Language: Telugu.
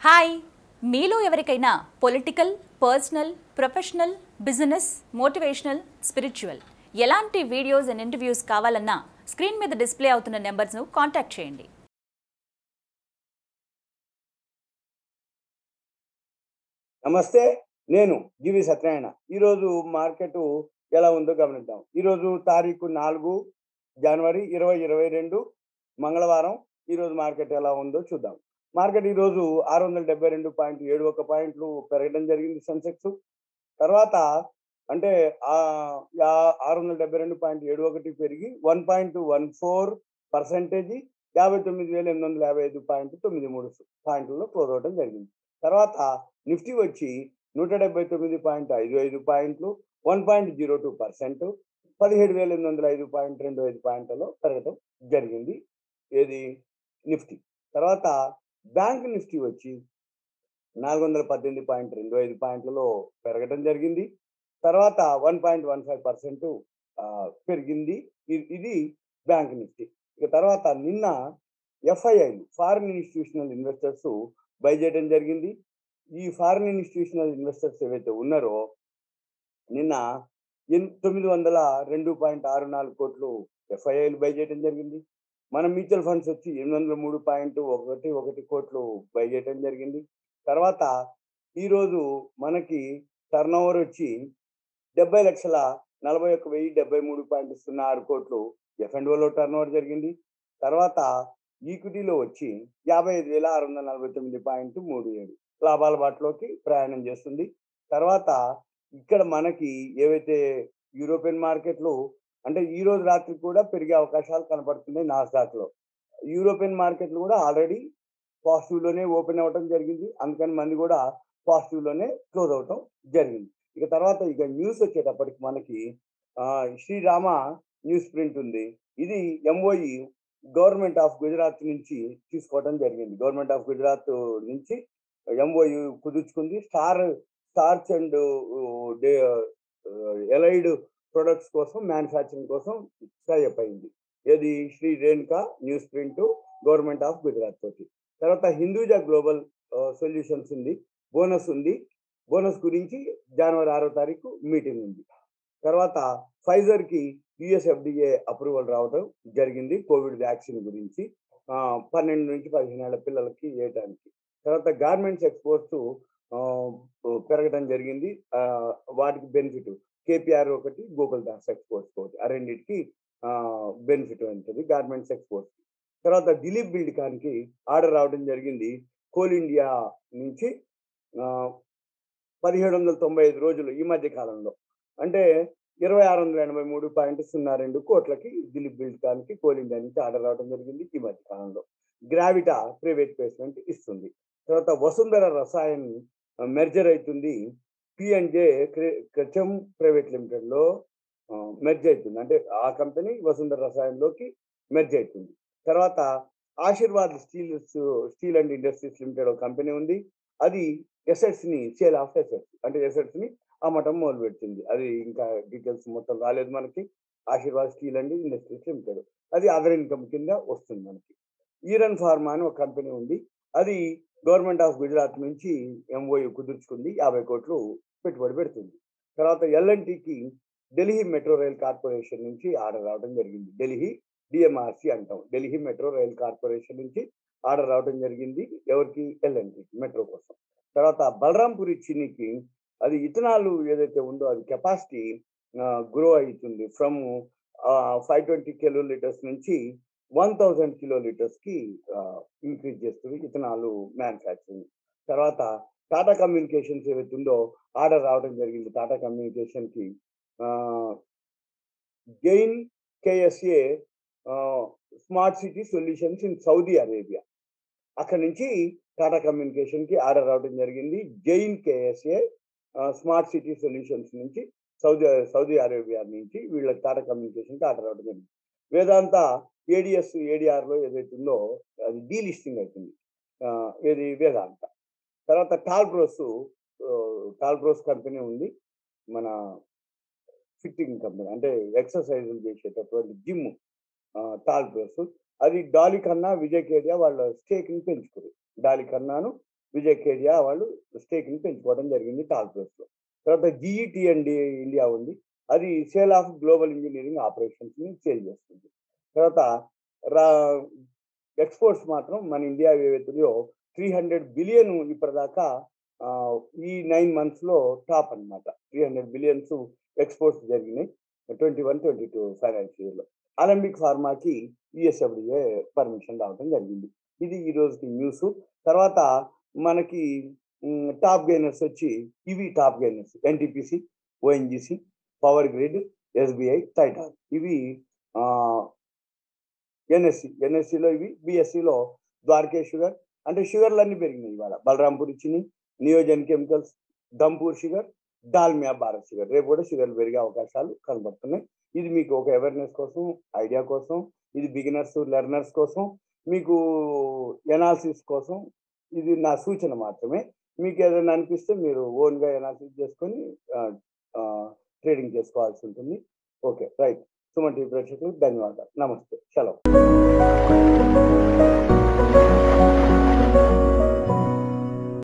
హాయ్ మీలో ఎవరికైనా political personal professional business motivational spiritual ఎలాంటి వీడియోస్ అండ్ ఇంటర్వ్యూస్ కావాలన్నా స్క్రీన్ మీద డిస్ప్లే అవుతున్న నెంబర్స్ను కాంటాక్ట్ చేయండి నమస్తే నేను జీవి సత్యనారాయణ ఈరోజు మార్కెట్ ఎలా ఉందో గమనిద్దాం ఈరోజు తారీఖు నాలుగు జనవరి ఇరవై ఇరవై రెండు మంగళవారం ఈరోజు మార్కెట్ ఎలా ఉందో చూద్దాం మార్కెట్ ఈరోజు ఆరు వందల డెబ్బై రెండు పాయింట్ ఏడు ఒక పాయింట్లు పెరగడం జరిగింది సెన్సెక్స్ తర్వాత అంటే ఆ యా- ఆరు వందల డెబ్బై రెండు పాయింట్ ఏడు ఒకటి పెరిగి one point one four percentage యాభై తొమ్మిది వేల ఎనిమిది వందల యాభై ఐదు పాయింట్ తొమ్మిది మూడు పాయింట్లలో క్లోజ్ అవడం జరిగింది తర్వాత నిఫ్టీ వచ్చి నూట డెబ్బై తొమ్మిది పాయింట్ ఐదు ఐదు పాయింట్లు one point zero two percent పదిహేడు వేల ఎనిమిది వందల ఐదు పాయింట్ రెండు ఐదు పాయింట్లలో పెరగడం జరిగింది ఏది నిఫ్టీ తర్వాత బ్యాంక్ నిఫ్టీ వచ్చి నాలుగు వందల పద్దెనిమిది పాయింట్ రెండు ఐదు పాయింట్లలో పెరగడం జరిగింది తర్వాత one point one five percent పెరిగింది ఇ- ఇది బ్యాంక్ నిఫ్టీ ఇక తర్వాత నిన్న ఎఫ్ఐఐలు ఫారిన్ ఇన్స్టిట్యూషనల్ ఇన్వెస్టర్స్ బై చేయడం జరిగింది ఈ ఫారిన్ ఇన్స్టిట్యూషనల్ ఇన్వెస్టర్స్ ఏవైతే ఉన్నారో నిన్న ఎన్- తొమ్మిది వందల రెండు పాయింట్ ఆరు నాలుగు కోట్లు ఎఫ్ఐఐలు బై చేయడం జరిగింది మన మ్యూచువల్ ఫండ్స్ వచ్చి ఎనిమిది వందల మూడు పాయింట్ ఒకటి ఒకటి కోట్లు బై చేయడం జరిగింది తర్వాత ఈరోజు మనకి టర్న్ ఓవర్ వచ్చి డెబ్బై లక్షల నలభై ఒక్క వెయ్యి డెబ్బై మూడు పాయింట్ సున్నా ఆరు కోట్లు ఎఫ్ అండ్ ఓలో టర్న్ ఓవర్ జరిగింది తర్వాత ఈక్విటీలో వచ్చి యాభై ఐదు వేల ఆరు వందల నలభై తొమ్మిది పాయింట్ మూడు ఏడు లాభాల బాటలోకి ప్రయాణం చేస్తుంది తర్వాత ఇక్కడ మనకి ఏవైతే యూరోపియన్ మార్కెట్లు అంటే ఈ రోజు రాత్రి కూడా పెరిగే అవకాశాలు కనపడుతున్నాయి నాస్డాక్ లో యూరోపియన్ మార్కెట్లు కూడా ఆల్రెడీ పాజిటివ్ లోనే ఓపెన్ అవ్వటం జరిగింది అందుకని మంది కూడా పాజిటివ్ లోనే క్లోజ్ అవటం జరిగింది ఇక తర్వాత ఇక న్యూస్ వచ్చేటప్పటికి మనకి ఆ, శ్రీరామ న్యూస్ ప్రింట్ ఉంది ఇది ఎంఓఈ గవర్నమెంట్ ఆఫ్ గుజరాత్ నుంచి తీసుకోవడం జరిగింది గవర్నమెంట్ ఆఫ్ గుజరాత్ నుంచి ఎంఓయు కుదుర్చుకుంది star starch and allied products కోసం మ్యానుఫ్యాక్చరింగ్ కోసం టైఅప్ అయింది ఏది Shri Renuka news print government of Gujarat తోటి తర్వాత హిందూజా గ్లోబల్ సొల్యూషన్స్ ఉంది బోనస్ ఉంది బోనస్ గురించి జనవరి ఆరో తారీఖు మీటింగ్ ఉంది తర్వాత ఫైజర్ కి యుఎస్ ఎఫ్డిఏ అప్రూవల్ రావడం జరిగింది కోవిడ్ వ్యాక్సిన్ గురించి ఆ, పన్నెండు నుంచి పదిహేను ఏళ్ల పిల్లలకి వేయడానికి తర్వాత గార్మెంట్స్ ఎక్స్పోర్ట్స్ పెరగడం జరిగింది ఆ, వాటికి బెనిఫిట్ కేపీఆర్ ఒకటి గూగుల్ దాస్ ఎక్స్పోర్ట్స్ ఒకటి ఆ రెండింటికి బెనిఫిట్ ఉంటుంది గార్మెంట్స్ ఎక్స్పోర్ట్స్ తర్వాత దిలీప్ బిల్డ్కాన్కి ఆర్డర్ రావడం జరిగింది కోల్ ఇండియా నుంచి పదిహేడు వందల తొంభై ఐదు రోజులు ఈ మధ్య కాలంలో అంటే ఇరవై ఆరు వందల ఎనభై మూడు పాయింట్ సున్నా రెండు కోట్లకి దిలీప్ బిల్డ్కాన్కి కోల్ ఇండియా నుంచి ఆర్డర్ రావడం జరిగింది ఈ మధ్య కాలంలో గ్రావిటా ప్రైవేట్ ప్లేస్మెంట్ ఇస్తుంది తర్వాత వసుంధర రసాయన్ మెర్జర్ అవుతుంది పిఎన్జే క్రచం ప్రైవేట్ లిమిటెడ్ లో మెర్జ్ అవుతుంది అంటే ఆ కంపెనీ వసుంధర రసాయన్లోకి మెర్జ్ అవుతుంది తర్వాత Ashirwad steel steel and industries limited ఒక కంపెనీ ఉంది అది ఎసెట్స్ ని సేల్ ఆఫ్ ఎసెట్స్ అంటే ఎసెట్స్ ని అమ్మటం మొదలు పెడుతుంది అది ఇంకా డీటెయిల్స్ మొత్తం రాలేదు మనకి Ashirwad steel and industries limited అది అదర్ ఇన్కమ్ కింద వస్తుంది మనకి ఈరన్ ఫార్మా అని ఒక కంపెనీ ఉంది అది గవర్నమెంట్ ఆఫ్ గుజరాత్ నుంచి ఎంఓయు కుదుర్చుకుంది యాభై కోట్లు పెట్టుబడి పెడుతుంది తర్వాత ఎల్ఎన్టీకి ఢిల్లీ మెట్రో రైల్ కార్పొరేషన్ నుంచి ఆర్డర్ రావడం జరిగింది ఢిల్లీ డిఎంఆర్సి అంటాం ఢిల్లీ మెట్రో రైల్ కార్పొరేషన్ నుంచి ఆర్డర్ రావడం జరిగింది ఎవరికి ఎల్ఎన్టీకి మెట్రో కోసం తర్వాత బలరాంపురి చినికి అది ఇథనాల్ ఏదైతే ఉందో అది కెపాసిటీ గ్రో అవుతుంది from five twenty kilo litres నుంచి వన్ థౌజండ్ కిలో లీటర్స్ కి ఇంక్రీజ్ చేస్తుంది ఇథనాల్ మ్యానుఫ్యాక్చరింగ్ తర్వాత టాటా కమ్యూనికేషన్స్ ఏదైతే ఉందో ఆర్డర్ రావడం జరిగింది టాటా కమ్యూనికేషన్ కి gain KSA smart city solutions in Saudi Arabia అక్కడ నుంచి టాటా కమ్యూనికేషన్ కి ఆర్డర్ రావడం జరిగింది Zain KSA smart city solutions నుంచి సౌదీ సౌదీ అరేబియా నుంచి వీళ్ళ టాటా కమ్యూనికేషన్ కి ఆర్డర్ రావడం జరిగింది వేదాంత ఏడిఎస్ ఏడిఆర్ లో ఏదైతే ఉందో అది డీలిస్టింగ్ అవుతుంది ఆ, ఏది వేదాంత తర్వాత టాల్బ్రోస్ టాల్బ్రోస్ కంపెనీ ఉంది మన ఫిట్టింగ్ కంపెనీ అంటే ఎక్సర్సైజ్ చేసేటటువంటి జిమ్ టాల్బ్రోస్ అది డాలి కన్నా విజయ్ కేడియా వాళ్ళ స్టేక్ ని పెంచుకురు డాలి కన్నాను విజయ్ కేడియా వాళ్ళు స్టేక్ ని పెంచుకోవడం జరిగింది టాల్ ప్లేస్ లో తర్వాత జిఈటి అండి ఇండియా ఉంది అది sale of global engineering operations ని సేల్ చేస్తుంది తర్వాత రా ఎక్స్పోర్ట్స్ మాత్రం మన ఇండియా ఏవైతుందో త్రీ హండ్రెడ్ బిలియన్ ఇప్పటిదాకా ఆ, ఈ నైన్ మంత్స్ లో టాప్ అన్నమాట త్రీ హండ్రెడ్ బిలియన్స్ ఎక్స్పోర్ట్స్ జరిగినాయి twenty one twenty two financial year లో అలంబిక్ ఫార్మాకి యుఎస్ఎఫ్డిఏ పర్మిషన్ రావడం జరిగింది ఇది ఈ రోజుకి న్యూస్ తర్వాత మనకి టాప్ గైనర్స్ వచ్చి ఇవి top gainers NTPC ONGC power grid SBI Titan ఇవి ఎన్ఎస్సి ఎన్ఎస్సిలో ఇవి బిఎస్సిలో ద్వారకే షుగర్ అంటే షుగర్లు అన్ని పెరిగినాయి ఇవాళ Balrampur Chini Neogen chemicals Dhampur sugar Dalmia Bharat sugar రేపు కూడా షుగర్ పెరిగే అవకాశాలు కనబడుతున్నాయి ఇది మీకు ఒక అవేర్నెస్ కోసం ఐడియా కోసం ఇది బిగినర్స్ లెర్నర్స్ కోసం మీకు ఎనాలిసిస్ కోసం ఇది నా సూచన మాత్రమే మీకు ఏదైనా అనిపిస్తే మీరు ఓన్గా ఎనాలిసిస్ చేసుకొని ట్రేడింగ్ చేసుకోవాల్సి ఉంటుంది ఓకే రైట్ సుమన్ టీవీ ప్రేక్షకులకు ధన్యవాదాలు నమస్తే సెలవు